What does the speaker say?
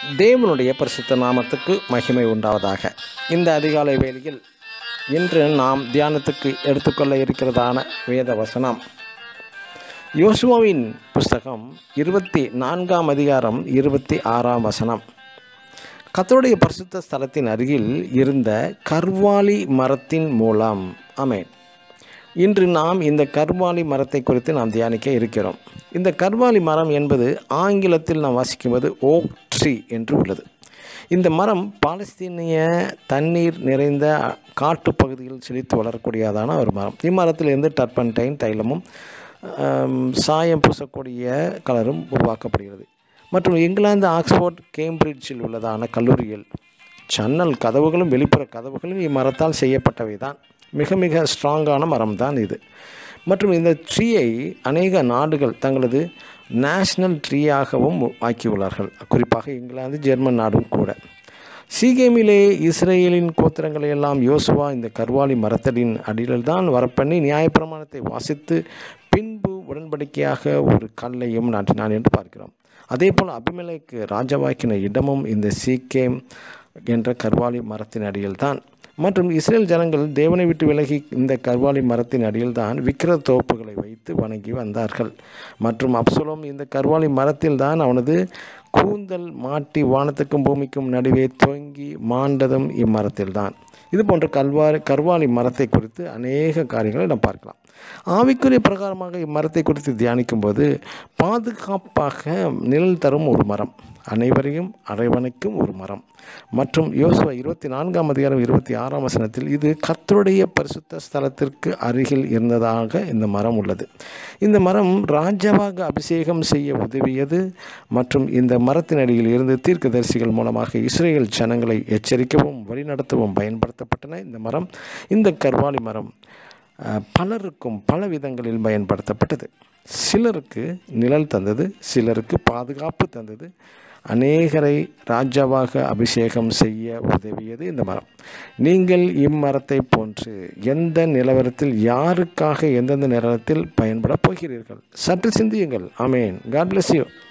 தேவனுடைய பரிசுத்த நாமத்துக்கு மகிமை உண்டாவதாக இந்த அதிகாலை வேளையில் இன்று நாம் தியானத்துக்கு எடுத்துக்கொள்ள இருக்கிறதான வேத வசனம் யோசுவாவின் புஸ்தகம் இருபத்தி நான்காம் அதிகாரம் இருபத்தி ஆறாம் வசனம் கத்தருடைய பரிசுத்த ஸ்தலத்தின் அருகில் இருந்த கர்வாலி மரத்தின் மூலம் அமேன் இன்று நாம் இந்த கர்வாலி மரத்தை குறித்து நாம் தியானிக்க இருக்கிறோம் இந்த கர்வாலி மரம் என்பது ஆங்கிலத்தில் நாம் வாசிக்கும்போது ஓக் ட்ரீ என்று உள்ளது இந்த மரம் பாலஸ்தீனிய தண்ணீர் நிறைந்த காட்டு பகுதியில் செழித்து வளரக்கூடியதான ஒரு மரம் இம்மரத்திலிருந்து டர்பன்டைன் தைலமும் ஆம், சாயம் பூசக்கூடிய கலரும் உருவாக்கப்படுகிறது மற்றும் இங்கிலாந்து ஆக்ஸ்போர்ட் கேம்பிரிட்ஜில் உள்ளதான கல்லூரியில் ஜன்னல் கதவுகளும் வெளிப்புற கதவுகளும் இம்மரத்தால் செய்யப்பட்டவை தான் மிக மிக ஸ்ட்ராங்கான மரம் தான் இது மற்றும் இந்த ட்ரீயை அநேக நாடுகள் தங்களது நேஷ்னல் ட்ரீயாகவும் ஆக்கியுள்ளார்கள் குறிப்பாக இங்கிலாந்து ஜெர்மன் நாடும் கூட சீகேமிலே இஸ்ரேலின் கோத்திரங்களை எல்லாம் யோசுவா இந்த கர்வாலி மரத்தடியின் அடியில் தான் வரப்பண்ணி நியாயப்பிரமாணத்தை வாசித்து பின்பு உடன்படிக்கையாக ஒரு கல்லையும் நாட்டினான் என்று பார்க்கிறோம் அதே போல் அபிமலைக்கு ராஜாவாக்கின இடமும் இந்த சீக்கேம் என்ற கர்வாலி மரத்தின் அடியில் தான் மற்றும் இஸ்ரேல் ஜனங்கள் தேவனை விட்டு விலகி இந்த கர்வாலி மரத்தின் அடியில் தான் விக்கிர தோப்புகளை வைத்து வணங்கி வந்தார்கள் மற்றும் அப்சலோம் இந்த கர்வாலி மரத்தில் தான் அவனது கூந்தல் மாட்டி வானத்துக்கும் பூமிக்கும் நடுவே தொங்கி மாண்டதும் இம்மரத்தில் தான் இது போன்ற கல்வாரி கர்வாலி மரத்தை குறித்து அநேக காரியங்களை நாம் பார்க்கலாம் ஆவிக்குரிய பிரகாரமாக இம்மரத்தை குறித்து தியானிக்கும்போது பாதுகாப்பாக நிழல் தரும் ஒரு மரம் அனைவரையும் அரவணைக்கும் ஒரு மரம் மற்றும் யோசுவா இருபத்தி நான்காம் அதிகாரம் இருபத்தி ஆறாம் வசனத்தில் இது கர்த்தருடைய பரிசுத்த ஸ்தலத்திற்கு அருகில் இருந்ததாக இந்த மரம் உள்ளது இந்த மரம் ராஜாவாக அபிஷேகம் செய்ய உதவியது மற்றும் இந்த மரத்தின் அடியில் இருந்து தீர்க்கதரிசிகள் மூலமாக இஸ்ரேல் ஜனங்களை எச்சரிக்கவும் வழிநடத்தவும் பயன்படுத்தப்பட்டன இந்த மரம் இந்த கர்வாலி மரம் அஹ், பலருக்கும் பல விதங்களில் பயன்படுத்தப்பட்டது சிலருக்கு நிழல் தந்தது சிலருக்கு பாதுகாப்பு தந்தது அநேகரை ராஜாவாக அபிஷேகம் செய்ய உதவியது இந்த மரம் நீங்கள் இம்மரத்தை போன்று எந்த நிலவரத்தில் யாருக்காக எந்தெந்த நிலவரத்தில் பயன்பட போகிறீர்கள் சற்று சிந்தியுங்கள் ஆமேன் காட் bless யூ